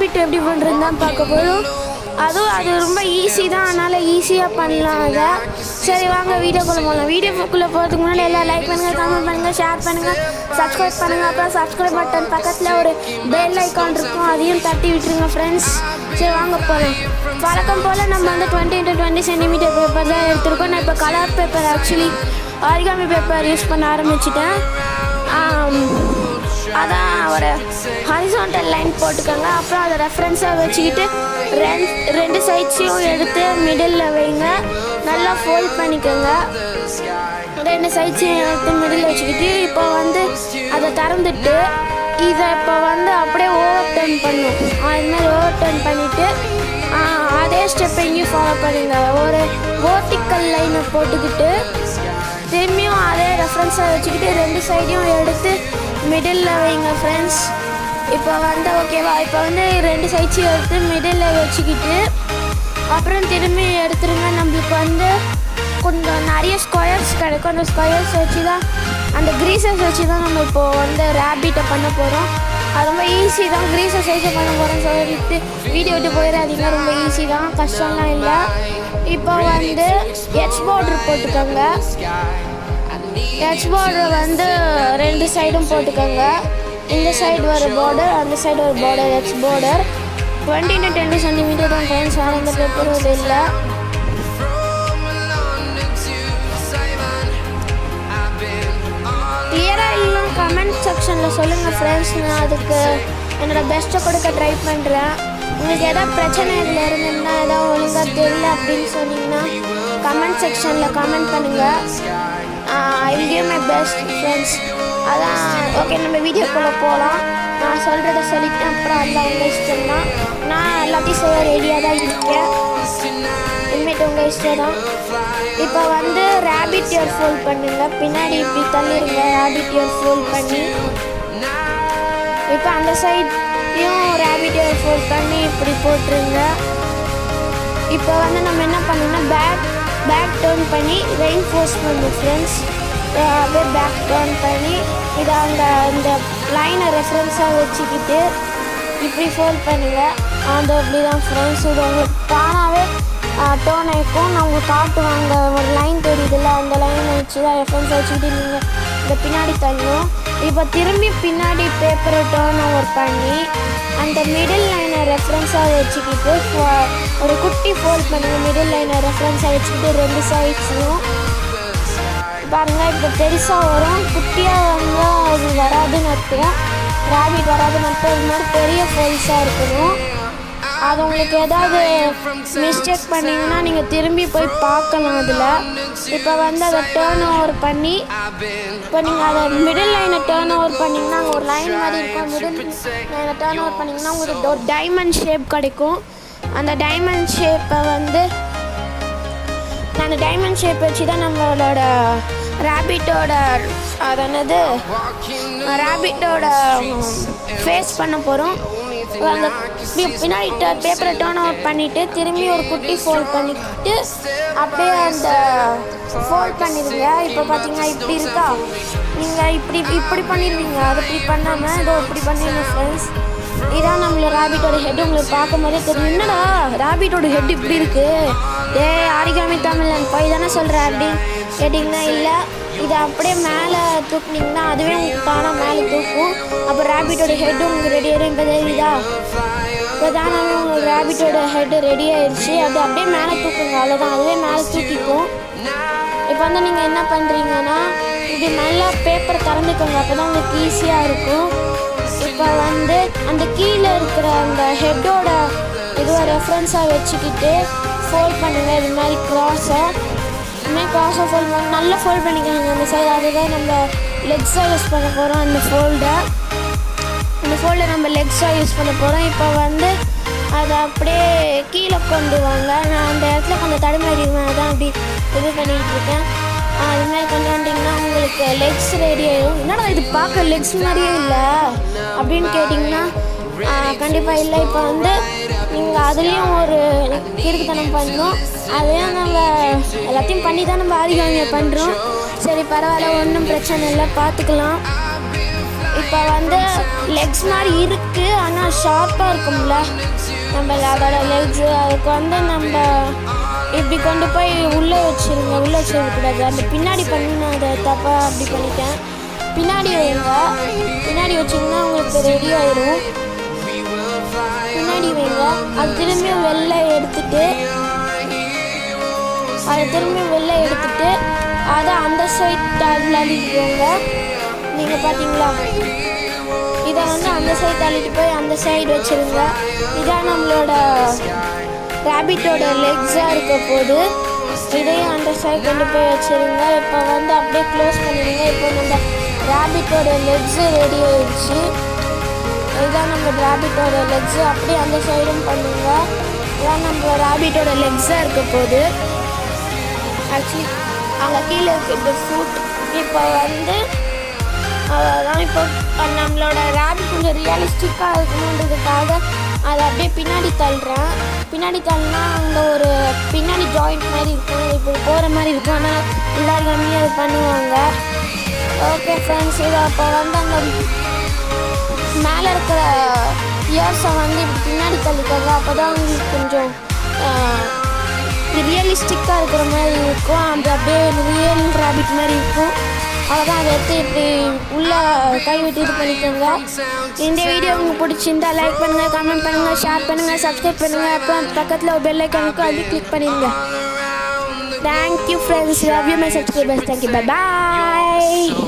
rapid எப்படி பண்ணுறது தான் பார்க்க போகிறோம் அதுவும் அது ரொம்ப ஈஸி தான் அதனால் ஈஸியாக பண்ணலாம் அதை சரி வாங்க வீடியோக்குள்ளே போகலாம் வீடியோக்குள்ளே போகிறதுக்கு முன்னாடி எல்லாம் லைக் பண்ணுங்கள் கமெண்ட் பண்ணுங்கள் ஷேர் பண்ணுங்கள் சப்ஸ்கிரைப் பண்ணுங்கள் அப்புறம் சப்ஸ்கிரைப் பட்டன் பக்கத்தில் ஒரு பெல் ஐக்கான் இருக்கும் அதையும் தட்டி விட்டுருங்க ஃப்ரெண்ட்ஸ் சரி வாங்க போகலாம் வழக்கம் போல் நம்ம வந்து twenty into twenty centimetre paper தான் எடுத்திருக்கோம் நான் இப்போ colour paper actually origami paper use பண்ண ஆரம்பிச்சிட்டேன் ஆம், அதான் ஒரு ஹரிசாண்டல் லைன் போட்டுக்கோங்க அப்புறம் அதை ரெஃபரன்ஸாக வச்சுக்கிட்டு ரெண்டு ரெண்டு சைட்ஸையும் எடுத்து மிடில் வைங்க நல்லா ஃபோல்ட் பண்ணிக்கோங்க ரெண்டு சைட்ஸையும் எடுத்து மிடில் வச்சுக்கிட்டு இப்போ வந்து அதை திறந்துட்டு இதை இப்போ வந்து அப்படியே ஓவர் டர்ன் பண்ணும் அது மாதிரி ஓவர் டர்ன் பண்ணிவிட்டு அதே ஸ்டெப் எங்கேயும் ஃபாலோ பண்ணுங்க ஒரு vertical லைனை போட்டுக்கிட்டு திரும்பியும் அதே ரெஃபரன்ஸாக வச்சுக்கிட்டு ரெண்டு சைடையும் எடுத்து மிடில் வைங்க ஃப்ரெண்ட்ஸ் இப்போ வந்து ஓகேவா இப்போ வந்து ரெண்டு சைட்ஸையும் எடுத்து மிடில் வச்சுக்கிட்டு அப்புறம் திரும்பி எடுத்துருங்க நம்மளுக்கு வந்து கொஞ்சம் நிறைய ஸ்கொயர்ஸ் கிடைக்கும் அந்த ஸ்கொயர்ஸ் வச்சு தான் அந்த க்ரீசஸ் வச்சு தான் நம்ம இப்போது வந்து ரேபிட்டை பண்ண போகிறோம் அது ரொம்ப ஈஸி தான் க்ரீசஸ் வச்சு பண்ண போகிறோம்னு சொல்லிட்டு வீடியோ விட்டு போயிடாதீங்க ரொம்ப ஈஸி தான் கஷ்டம்லாம் இல்லை இப்போ வந்து எச் பார்டர் போட்டுக்கோங்க எச் பார்டர் வந்து ரெண்டு சைடும் போட்டுக்கோங்க இந்த சைடு ஒரு பார்டர் அந்த சைடு ஒரு border H border twenty to twenty centimetre தான் ஃப்ரெண்ட்ஸ் வேறு எந்த பேப்பரும் இது இல்லை கிளியராக இல்லைனா கமெண்ட் செக்ஷனில் சொல்லுங்கள் ஃப்ரெண்ட்ஸ் நான் அதுக்கு என்னோட பெஸ்ட்டை கொடுக்க ட்ரை பண்ணுறேன் உங்களுக்கு எதாவது பிரச்சனை இதில் இருந்ததுன்னா ஏதாவது ஒழுங்காக தெரியல அப்படின்னு சொன்னீங்கன்னா கமெண்ட் செக்ஷனில் கமெண்ட் பண்ணுங்கள் I give my best friends அதான் ஓகே நம்ம வீடியோக்குள்ளே போகலாம் நான் சொல்கிறத சொல்லிட்டேன் அப்புறம் அதில் உங்கள் இஷ்டம் தான் நான் எல்லாத்தையும் செய்ய ரெடியாக தான் இருக்கேன் இனிமேட்டு உங்கள் இஷ்டம் தான் இப்போ வந்து ரேபிட் இயர் ஃபோல்ட் பண்ணுங்க பின்னாடி இப்படி தள்ளிடுங்க ரேபிட் இயர் ஃபோல்ட் பண்ணி இப்போ அந்த சைடையும் ரேபிட் இயர் ஃபோல்ட் பண்ணி இப்படி போட்டுருங்க இப்போ வந்து நம்ம என்ன பண்ணணும்னா பேக் பேக் டர்ன் பண்ணி ரெயின் ஃபோர்ஸ் பண்ணும் ஃப்ரெண்ட்ஸ் அப்படியே பேக் டர்ன் பண்ணி இதை அந்த அந்த லைனை ரெஃபரன்ஸாக வச்சுக்கிட்டு இப்படி ஃபோல்ட் பண்ணுங்க அந்த அப்படி தான் ஃப்ரெண்ட்ஸ் இது உங்களுக்கு தானாகவே டேர்ன் ஆகிக்கும் நான் உங்களுக்கு காட்டுவாங்க ஒரு லைன் தெரியுதுல்ல அந்த லைனை வச்சு தான் ரெஃபரன்ஸ் வச்சுக்கிட்டு நீங்கள் இந்த பின்னாடி தள்ளணும் இப்போ திரும்பி பின்னாடி பேப்பரை டேர்ன் ஓவர் பண்ணி அந்த மிடில் லைனை ரெஃபரன்ஸாக வச்சுக்கிட்டு ஃபோ- ஒரு குட்டி ஃபோல்ட் பண்ணுங்கள் மிடில் லைனை ரெஃபரன்ஸாக வச்சுக்கிட்டு ரெண்டு சைட்ஸையும் பாருங்க இப்போ பெருசாக வரும் குட்டியாக வந்தால் அது வராதுன்னு அர்த்தம் ரேபிட் வராதுன்னு அர்த்தம் இது மாதிரி பெரிய ஃபோல்ஸாக இருக்கணும் அது உங்களுக்கு ஏதாவது மிஸ்டேக் பண்ணீங்கன்னா நீங்கள் திரும்பி போய் பார்க்கலாம் அதில் இப்போ வந்து அதை டேர்ன் ஓவர் பண்ணி இப்போ நீங்கள் அதை மிடில் லைனை டேர்ன் ஓவர் பண்ணிங்கன்னா அங்கே ஒரு லைன் மாதிரி இருக்கும் மிடில் லைனை டேர்ன் ஓவர் பண்ணிங்கன்னா உங்களுக்கு ஒரு டைமண்ட் ஷேப் கிடைக்கும் அந்த டைமண்ட் ஷேப்பை வந்து அந்த டைமண்ட் ஷேப் வச்சு தான் நம்மளோட ரேபிட்டோட அது என்னது ரேபிட்டோட ஃபேஸ் பண்ண போகிறோம் அந்த பி- பின்னாடி பேப்பரை டேர்ன் அவுட் பண்ணிவிட்டு திரும்பி ஒரு குட்டி ஃபோல்ட் பண்ணிட்டு அப்படியே அந்த ஃபோல்ட் பண்ணிடுங்க இப்போ பார்த்தீங்கன்னா இப்படி இருக்கா நீங்கள் இப்படி இப்படி பண்ணிடுவீங்க அது இப்படி பண்ணாமல் இதோ இப்படி பண்ணிடுங்க ஃப்ரெண்ட்ஸ் இதான் நம்மளோட ரேபிட்டோட ஹெட் உங்களுக்கு பார்க்கும் போதே தெரியும் என்னடா ரேபிட்டோட ஹெட் இப்படி இருக்கு ஏ ஆரிகாமி தமிழன் போய் தானே சொல்கிற அப்படி கேட்டிங்கன்னா இல்லை இதை அப்படியே மேலே தூக்குனீங்கன்னா அதுவே உங்களுக்கு தானாக மேலே தூக்கும் அப்போ ரேபிட்டோட ஹெட் உங்களுக்கு ரெடி ஆயிடும் இப்போ தெரியுதா இப்போ தானாகவே உங்களுக்கு ரேபிட்டோட ஹெட் ரெடி ஆயிடுச்சு அது அப்படியே மேலே தூக்குங்க அவ்வளோதான் அதுவே மேலே தூக்கிக்கும் இப்போ வந்து நீங்கள் என்ன பண்ணுறீங்கன்னா இது நல்லா பேப்பர் திறந்துக்கோங்க அப்போ தான் உங்களுக்கு ஈஸியாக இருக்கும் இப்போ வந்து அந்த கீழே இருக்கிற அந்த ஹெட்டோட இதுவை ரெஃபரன்ஸாக வச்சுக்கிட்டு ஃபோல்ட் பண்ணுங்க இது மாதிரி க்ராஸை இதுமாதிரி க்ராஸை ஃபோல்ட் பண்ணி நல்லா ஃபோல்ட் பண்ணிக்கோங்க அந்த சைடு அதுதான் நம்ம லெக்ஸாக யூஸ் பண்ண போகிறோம் அந்த ஃபோல்டை அந்த ஃபோல்டை நம்ம லெக்ஸாக யூஸ் பண்ண போகிறோம் இப்போ வந்து அதை அப்படியே கீழே கொண்டு வாங்க நான் அந்த இடத்துல கொஞ்சம் தடுமாறிடுவேன் அதான் அப்படி இது பண்ணிகிட்டு இருக்கேன் ஆ, அது மாதிரி கொண்டு வந்துட்டிங்கன்னா உங்களுக்கு லெக்ஸ் ரெடி ஆயிடும் என்னடா இது பார்க்க லெக்ஸ் மாதிரியே இல்லை அப்படின்னு கேட்டிங்கன்னா கண்டிப்பாக இல்லை இப்போ வந்து நீங்கள் அதுலேயும் ஒரு கிறுக்குத்தனம் பண்ணணும் அதையும் நம்ம எல்லாத்தையும் பண்ணி தான் நம்ம ஆதிகாமியை பண்ணுறோம் சரி பரவாயில்ல ஒன்றும் பிரச்சனை இல்லை பார்த்துக்கலாம் இப்போ வந்து லெக்ஸ் மாதிரி இருக்கு ஆனால் ஷார்ப்பாக இருக்கும்ல நம்ம அதோட லெக்ஸ் அதுக்கு வந்து நம்ம இப்படி கொண்டு போய் உள்ளே வச்சிருங்க உள்ளே வச்சிருக்கக்கூடாது அந்த பின்னாடி பண்ணி நான் அதை தப்பாக அப்படி பண்ணிட்டேன் பின்னாடி வைங்க பின்னாடி வச்சிங்கன்னா உங்களுக்கு ரெடி ஆயிடும் பின்னாடி வைங்க அது திரும்பியும் வெளில எடுத்துட்டு அதை திரும்பி வெளில எடுத்துட்டு அதை அந்த சைட் தள்ளிட்டுக்கோங்க நீங்கள் பார்த்தீங்களா இதை வந்து அந்த சைடு தள்ளிட்டு போய் அந்த சைடு வச்சிருங்க இதான் நம்மளோட ரேபிட்டோட லெக்ஸாக இருக்க போது இதையும் அந்த சைடு கொண்டு போய் வச்சிருங்க இப்போ வந்து அப்படியே க்ளோஸ் பண்ணிடுங்க இப்போ நம்ம ரேபிட்டோட லெக்ஸு ரெடி ஆயிடுச்சு இதுதான் நம்ம ரேபிட்டோட லெக்ஸு அப்படியே அந்த சைடும் பண்ணுங்க இதான் நம்ம ரேபிட்டோட லெக்ஸாக இருக்க போகுது ஆக்சுவலி அங்கே கீழே இருக்கிற ஃபுட் இப்போ வந்து அதான் இப்போ நம்மளோட ரேபிட் கொஞ்சம் ரியலிஸ்டிக்காக இருக்கணுன்றதுக்காக அதை அப்படியே பின்னாடி தள்ளுறேன் பின்னாடி தள்ளினா அங்கே ஒரு பின்னாடி ஜாயிண்ட் மாதிரி இருக்கும் இப்போ போகிற மாதிரி இருக்கும் ஆனால் எல்லாருமே அது பண்ணுவாங்க ஓகே ஃப்ரெண்ட்ஸ் இதை அப்போ வந்து அந்த மேலே இருக்கிற இயர்ஸை வந்து இப்படி பின்னாடி தள்ளிக்கோங்க அப்போ தான் உங்களுக்கு கொஞ்சம் ரியலிஸ்டிக்காக இருக்கிற மாதிரி இருக்கும் அது அப்படியே ரியல் ரேபிட் மாதிரி இருக்கும் அவ்வளோதான் அதை எடுத்து இப்படி உள்ள கை விட்டு இது பண்ணிக்கோங்க இந்த வீடியோ உங்களுக்கு பிடிச்சிருந்தா லைக் பண்ணுங்கள் கமெண்ட் பண்ணுங்கள் ஷேர் பண்ணுங்கள் சப்ஸ்கிரைப் பண்ணுங்கள் அப்புறம் பக்கத்தில் ஒரு பெல் ஐக்கானுக்கும் அது கிளிக் பண்ணிடுங்க thank you friends love you my subscribers thank you bye bye